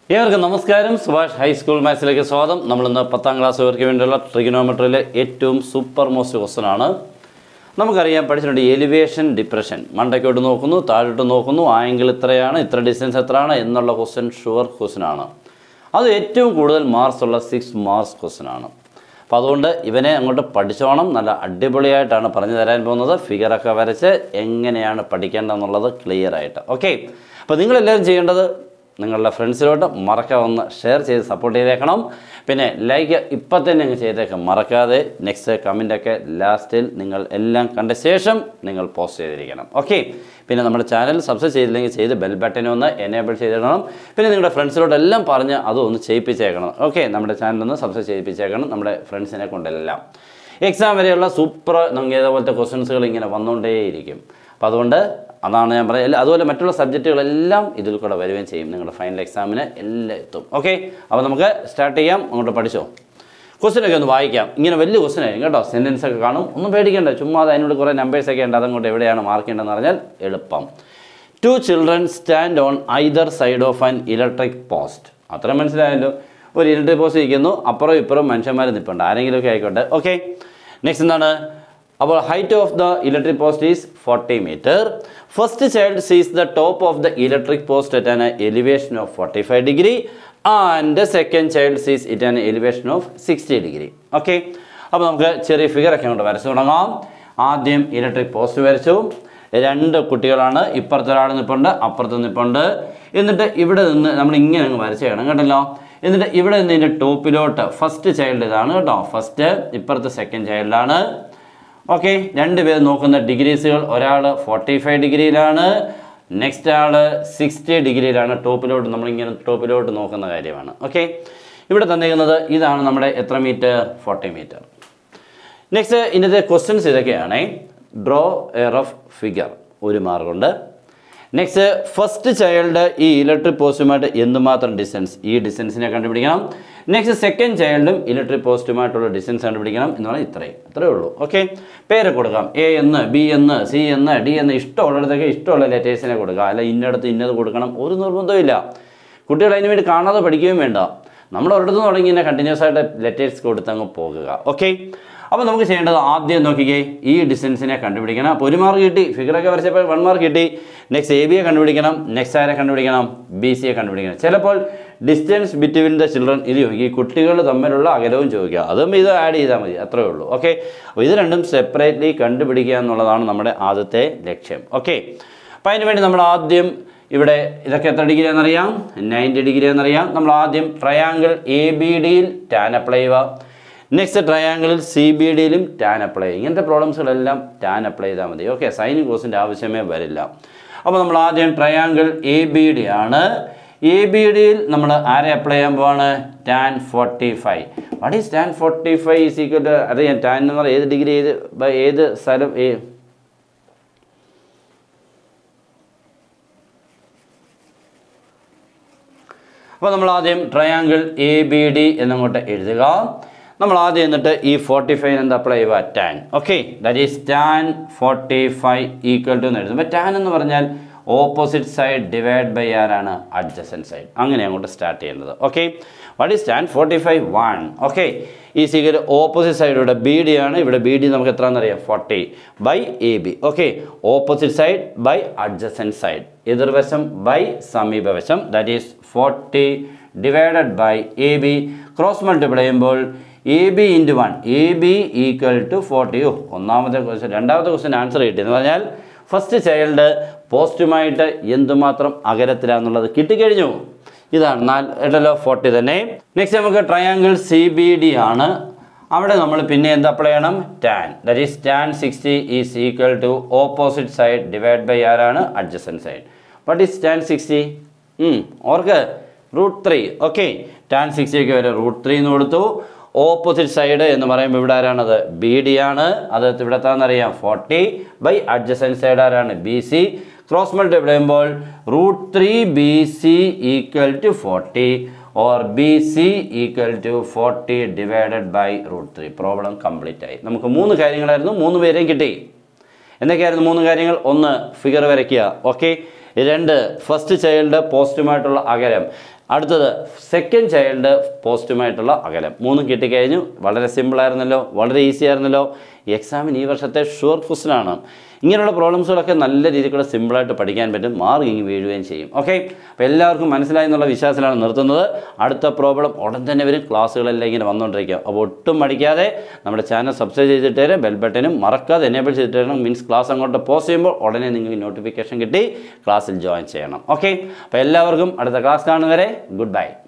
ഏവർക്കും നമസ്കാരം സുഭാഷ് ഹൈസ്കൂൾ മാത്സിലേക്ക് സ്വാഗതം നമ്മളിന്ന് പത്താം ക്ലാസ്സുകാർക്ക് വേണ്ടിയുള്ള ട്രിഗനോമെട്രിയിലെ ഏറ്റവും സൂപ്പർ മോസ്റ്റ് ക്വസ്റ്റൻ ആണ് നമുക്കറിയാം പഠിച്ചിട്ടുണ്ട് എലിവേഷൻ ഡിപ്രഷൻ മണ്ടയ്ക്കോട്ട് നോക്കുന്നു താഴോട്ട് നോക്കുന്നു ആംഗിൾ ഇത്രയാണ് ഇത്ര ഡിസ്റ്റൻസ് എത്രയാണ് എന്നുള്ള ക്വസ്റ്റ്യൻ ഷുവർ ക്വസ്റ്റ്യൻ ആണ് അത് ഏറ്റവും കൂടുതൽ മാർക്സ് ഉള്ള സിക്സ് മാർക്സ് ക്വസ്റ്റ്യൻ ആണ് അപ്പോൾ അതുകൊണ്ട് ഇവനെ അങ്ങോട്ട് പഠിച്ചോണം നല്ല അടിപൊളിയായിട്ടാണ് പറഞ്ഞു തരാൻ പോകുന്നത് ഫിഗറൊക്കെ വരച്ച് എങ്ങനെയാണ് പഠിക്കേണ്ടതെന്നുള്ളത് ക്ലിയർ ആയിട്ട് ഓക്കെ അപ്പോൾ നിങ്ങളെല്ലാവരും ചെയ്യേണ്ടത് നിങ്ങളുടെ ഫ്രണ്ട്സിലോട്ട് മറക്കാതെ ഒന്ന് ഷെയർ ചെയ്ത് സപ്പോർട്ട് ചെയ്തേക്കണം പിന്നെ ലൈക്ക് ഇപ്പം തന്നെ അങ്ങ് ചെയ്തേക്കാം മറക്കാതെ നെക്സ്റ്റ് കമൻറ്റൊക്കെ ലാസ്റ്റിൽ നിങ്ങൾ എല്ലാം കണ്ട ശേഷം നിങ്ങൾ പോസ്റ്റ് ചെയ്തിരിക്കണം ഓക്കെ പിന്നെ നമ്മുടെ ചാനൽ സബ്സ്ക്രൈബ് ചെയ്തില്ലെങ്കിൽ ചെയ്ത് ബെൽ ബട്ടനെ ഒന്ന് എനേബിൾ ചെയ്തിടണം പിന്നെ നിങ്ങളുടെ ഫ്രണ്ട്സിലോട്ടെല്ലാം പറഞ്ഞ് അതൊന്ന് ചെയ്യിപ്പിച്ചേക്കണം ഓക്കെ നമ്മുടെ ചാനലൊന്ന് സബ്സ്ക്രൈബ് ചെയ്യിപ്പിച്ചേക്കണം നമ്മുടെ ഫ്രണ്ട്സിനെ കൊണ്ടെല്ലാം എക്സാം വരെയുള്ള സൂപ്പർ നമുക്ക് ഇതേപോലത്തെ ക്വസ്റ്റ്യൻസുകൾ ഇങ്ങനെ വന്നുകൊണ്ടേയിരിക്കും അപ്പോൾ അതുകൊണ്ട് അതാണ് ഞാൻ പറയുന്നത് അതുപോലെ മറ്റുള്ള സബ്ജക്റ്റുകളെല്ലാം ഇതിൽ കൂടെ വരികയും ചെയ്യും നിങ്ങളുടെ ഫൈനൽ എക്സാമിന് എല്ലാം എത്തും ഓക്കെ അപ്പോൾ നമുക്ക് സ്റ്റാർട്ട് ചെയ്യാം അങ്ങോട്ട് പഠിച്ചോ ക്വസ്റ്റ്യനൊക്കെ ഒന്ന് വായിക്കാം ഇങ്ങനെ വലിയ ക്വസ്റ്റ്യൻ ആയിരിക്കും കേട്ടോ സെൻറ്റൻസ് ഒക്കെ കാണും ഒന്നും പേടിക്കേണ്ട ചുമ്മാ അത് അതിനോട് കുറേ നമ്പേഴ്സ് ഒക്കെ ഉണ്ട് അതങ്ങോട്ട് എവിടെയാണ് മാർക്ക് ചെയ്യേണ്ടതെന്ന് പറഞ്ഞാൽ എളുപ്പം two children stand on either side of an electric post അത്ര മനസ്സിലായല്ലോ ഒരു ഇലക്ട്രിക് പോസ്റ്റ് ഇരിക്കുന്നു അപ്പുറം ഇപ്പുറം മനുഷ്യന്മാർ നിൽപ്പുണ്ട് ആരെങ്കിലുമൊക്കെ ആയിക്കോട്ടെ ഓക്കെ നെക്സ്റ്റ് എന്താണ് അപ്പോൾ height of the electric post is forty metre first child sees the top of the electric post at an elevation of forty five degree and second child sees it an elevation of sixty degree okay അപ്പോൾ നമുക്ക് ചെറിയ ഫിഗറൊക്കെ അങ്ങോട്ട് വരച്ചു തുടങ്ങാം ആദ്യം electric post വരച്ചു രണ്ട് കുട്ടികളാണ് ഇപ്പുറത്തെ ഒരാൾ നിൽപ്പുണ്ട് അപ്പുറത്ത് നിൽപ്പുണ്ട് എന്നിട്ട് ഇവിടെ നിന്ന് നമ്മൾ ഇങ്ങനെ അങ്ങ് വരച്ച് ചെയ്യണം കേട്ടല്ലോ എന്നിട്ട് ഇവിടെ നിന്ന് ഇതിൻ്റെ ടോപ്പിലോട്ട് ഫസ്റ്റ് ചൈൽഡ് ഇതാണ് കേട്ടോ ഫസ്റ്റ് ഇപ്പുറത്തെ സെക്കൻഡ് ചൈൽഡാണ് ഓക്കെ രണ്ടുപേർ നോക്കുന്ന ഡിഗ്രീസുകൾ ഒരാൾ ഫോർട്ടി ഫൈവ് ഡിഗ്രിയിലാണ് നെക്സ്റ്റ് ആൾ സിക്സ്റ്റി ഡിഗ്രിയിലാണ് ടോപ്പിലോട്ട് നമ്മളിങ്ങനെ ടോപ്പിലോട്ട് നോക്കുന്ന കാര്യമാണ് ഓക്കെ ഇവിടെ തന്നിരിക്കുന്നത് ഇതാണ് നമ്മുടെ എത്ര മീറ്റർ ഫോർട്ടി മീറ്റർ നെക്സ്റ്റ് ഇന്നത്തെ ക്വസ്റ്റ്യൻസ് ഇതൊക്കെയാണ് ഡ്രോ എ റഫ് ഫിഗർ ഒരു മാർക്കുണ്ട് നെക്സ്റ്റ് ഫസ്റ്റ് ചൈൽഡ് ഈ ഇലക്ട്രിക് പോസ്റ്റുമായിട്ട് എന്തുമാത്രം ഡിസ്റ്റൻസ് ഈ ഡിസ്റ്റൻസിനെ കണ്ടുപിടിക്കണം നെക്സ്റ്റ് സെക്കൻഡ് ചൈൽഡും ഇലക്ട്രിക് പോസ്റ്റുമായിട്ടുള്ള ഡിസ്റ്റൻസ് കണ്ടുപിടിക്കണം എന്ന് പറഞ്ഞാൽ ഇത്രയും ഇത്രയേ ഉള്ളൂ ഓക്കെ പേര് കൊടുക്കാം എ എന്ന് ബി എന്ന് സി എന്ന് ഡി എന്ന് ഇഷ്ടമുള്ളിടത്തൊക്കെ ഇഷ്ടമുള്ള ലെറ്റേഴ്സിനെ കൊടുക്കുക അല്ല ഇന്നടത്ത് ഇന്നത് കൊടുക്കണം ഒരു നിർബന്ധമില്ല കുട്ടികൾ അതിന് വേണ്ടി കാണാതെ പഠിക്കുകയും വേണ്ട നമ്മൾ ഒരിടത്ത് തുടങ്ങി ഇങ്ങനെ കണ്ടിന്യൂസ് ആയിട്ട് ലെറ്റേഴ്സ് കൊടുത്തങ്ങ് പോകുക ഓക്കെ അപ്പോൾ നമുക്ക് ചെയ്യേണ്ടത് ആദ്യം നോക്കിക്കേ ഈ ഡിസ്റ്റൻസിനെ കണ്ടുപിടിക്കണം അപ്പോൾ ഒരു മാർക്ക് കിട്ടി ഫിഗറൊക്കെ വരച്ചപ്പോൾ വൺ മാർക്ക് കിട്ടി നെക്സ്റ്റ് എ ബിയെ കണ്ടുപിടിക്കണം നെക്സ്റ്റ് ആരെ കണ്ടുപിടിക്കണം ബി സിയെ കണ്ടുപിടിക്കണം ചിലപ്പോൾ ഡിസ്റ്റൻസ് ബിറ്റ്വീൻ ദ ചിൽഡ്രൻ ഇത് ചോദിക്കും ഈ കുട്ടികൾ തമ്മിലുള്ള അകലവും ചോദിക്കുക അതും ഇത് ആഡ് ചെയ്താൽ മതി അത്രേ ഉള്ളൂ ഓക്കെ അപ്പോൾ ഇത് രണ്ടും സെപ്പറേറ്റ്ലി കണ്ടുപിടിക്കുക എന്നുള്ളതാണ് നമ്മുടെ ആദ്യത്തെ ലക്ഷ്യം ഓക്കെ അപ്പോൾ അതിന് വേണ്ടി നമ്മൾ ആദ്യം ഇവിടെ ഇതൊക്കെ എത്ര ഡിഗ്രി എന്നറിയാം നയൻറ്റി ഡിഗ്രി എന്നറിയാം നമ്മൾ ആദ്യം ട്രയാങ്കിൾ എ ബി ഡിയിൽ ടാൻ അപ്ലൈ ചെയ്യുക നെക്സ്റ്റ് ട്രയാങ്കിളിൽ സി ബി ഡിയിലും ടാൻ അപ്ലൈ ചെയ്യും ഇങ്ങനത്തെ പ്രോബ്ലംസുകളെല്ലാം ടാൻ അപ്ലൈ ചെയ്താൽ മതി ഓക്കെ സൈൻ കോസിൻ്റെ ആവശ്യമേ വരില്ല അപ്പോൾ നമ്മൾ ആദ്യം ട്രയാങ്കിൾ എ ബി ഡി ആണ് എ ബി ഡിയിൽ നമ്മൾ ആരെ അപ്ലൈ ചെയ്യാൻ പോവാണ് tan forty five what is tan forty five is equal to അറിയാം ടാൻ എന്ന് പറഞ്ഞാൽ ഏത് ഡിഗ്രി ഏത് ബ- ഏത് സ്ഥലം ഏ അപ്പോൾ നമ്മൾ ആദ്യം ട്രയാങ്കിൾ എ ബി ഡി എന്നങ്ങോട്ട് എഴുതുക നമ്മൾ ആദ്യം എന്നിട്ട് ഈ ഫോർട്ടി ഫൈവ് എന്ത് അപ്ലൈ ചെയ്യുക tan okay that is tan forty five equal to എന്ന് എഴുതും അപ്പോൾ ടാൻ എന്ന് പറഞ്ഞാൽ ഓപ്പോസിറ്റ് സൈഡ് ഡിവൈഡ് ബൈ ആരാണ് അഡ്ജസൻ സൈഡ് അങ്ങനെ അങ്ങോട്ട് സ്റ്റാർട്ട് ചെയ്യുന്നത് okay what is tan forty five one okay ഈ സിഗർ ഓപ്പോസിറ്റ് സൈഡ് ഇവിടെ ബി ഡി ആണ് ഇവിടെ ബി ഡി നമുക്ക് എത്രയാണെന്നറിയാം forty by A B okay opposite side by adjacent side എതിർവശം ബൈ സമീപവശം that is forty divided by A B cross multiply ചെയ്യുമ്പോൾ A B into one A B equal to forty ഓ ഒന്നാമത്തെ question രണ്ടാമത്തെ question answer കിട്ടി എന്ന് പറഞ്ഞാൽ first child പോസ്റ്റുമായിട്ട് എന്തുമാത്രം അകലത്തിലാണെന്നുള്ളത് കിട്ടിക്കഴിഞ്ഞു ഇതാണ് നാല് ഇടലോ ഫോർട്ടി തന്നെ നെക്സ്റ്റ് നമുക്ക് ട്രയാങ്കിൾ സി ബി ഡി ആണ് അവിടെ നമ്മൾ പിന്നെ എന്ത് അപ്ലൈ ചെയ്യണം tan that is tan sixty is equal to opposite side divide by ആരാണ് adjacent side what is tan sixty ഓർക്ക് റൂട്ട് ത്രീ ഓക്കെ ടാൻ സിക്സ്റ്റിക്ക് വരെ റൂട്ട് ത്രീ എന്ന് കൊടുത്തു ഓപ്പോസിറ്റ് സൈഡ് എന്ന് പറയുമ്പോൾ ഇവിടെ ആരാണത് ബി ഡി ആണ് അത് ഇവിടെ താന്നറിയാം ഫോർട്ടി ബൈ അഡ്ജസൻ സൈഡ് ആരാണ് ബി സി ക്രോസ് മൾട്ടിപ്ലൈ ചെയ്യുമ്പോൾ root three B C equal to forty or B C equal to forty divided by root three problem complete ആയി നമുക്ക് മൂന്ന് കാര്യങ്ങളായിരുന്നു മൂന്ന് പേരെയും കിട്ടി എന്തൊക്കെയായിരുന്നു മൂന്ന് കാര്യങ്ങൾ ഒന്ന് ഫിഗർ വരയ്ക്കുക ഓക്കെ രണ്ട് ഫസ്റ്റ് ചൈൽഡ് പോസ്റ്റുമായിട്ടുള്ള അകലം അടുത്തത് സെക്കൻഡ് ചൈൽഡ് പോസ്റ്റുമായിട്ടുള്ള അകലം മൂന്നും കിട്ടിക്കഴിഞ്ഞു വളരെ സിമ്പിളായിരുന്നല്ലോ വളരെ ഈസി ആയിരുന്നല്ലോ ഈ എക്സാമിന് ഈ വർഷത്തെ ഷുവർ ക്വസ്റ്റനാണ് ഇങ്ങനെയുള്ള പ്രോബ്ലംസുകളൊക്കെ നല്ല രീതിയിൽ കൂടെ സിമ്പിളായിട്ട് പഠിക്കാൻ പറ്റും മാർക്ക് ഇങ്ങ് വീഴുകയും ചെയ്യും ഓക്കെ അപ്പോൾ എല്ലാവർക്കും മനസ്സിലായി എന്നുള്ള വിശ്വാസത്തിലാണ് നിർത്തുന്നത് അടുത്ത പ്രോബ്ലം ഉടൻ തന്നെ വരും ക്ലാസ്സുകളെല്ലാം ഇങ്ങനെ വന്നുകൊണ്ടിരിക്കുക അപ്പോൾ ഒട്ടും പഠിക്കാതെ നമ്മുടെ ചാനൽ സബ്സ്ക്രൈബ് ചെയ്തിട്ടേരെ ബെൽ ബട്ടനും മറക്കാതെ എനേബിൾ ചെയ്തിട്ടേരണം മീൻസ് ക്ലാസ് അങ്ങോട്ട് പോസ്റ്റ് ചെയ്യുമ്പോൾ ഉടനെ നിങ്ങൾക്ക് നോട്ടിഫിക്കേഷൻ കിട്ടി ക്ലാസ്സിൽ ജോയിൻ ചെയ്യണം ഓക്കെ അപ്പോൾ എല്ലാവർക്കും അടുത്ത ക്ലാസ് കാണുന്നവരെ ഗുഡ് ബൈ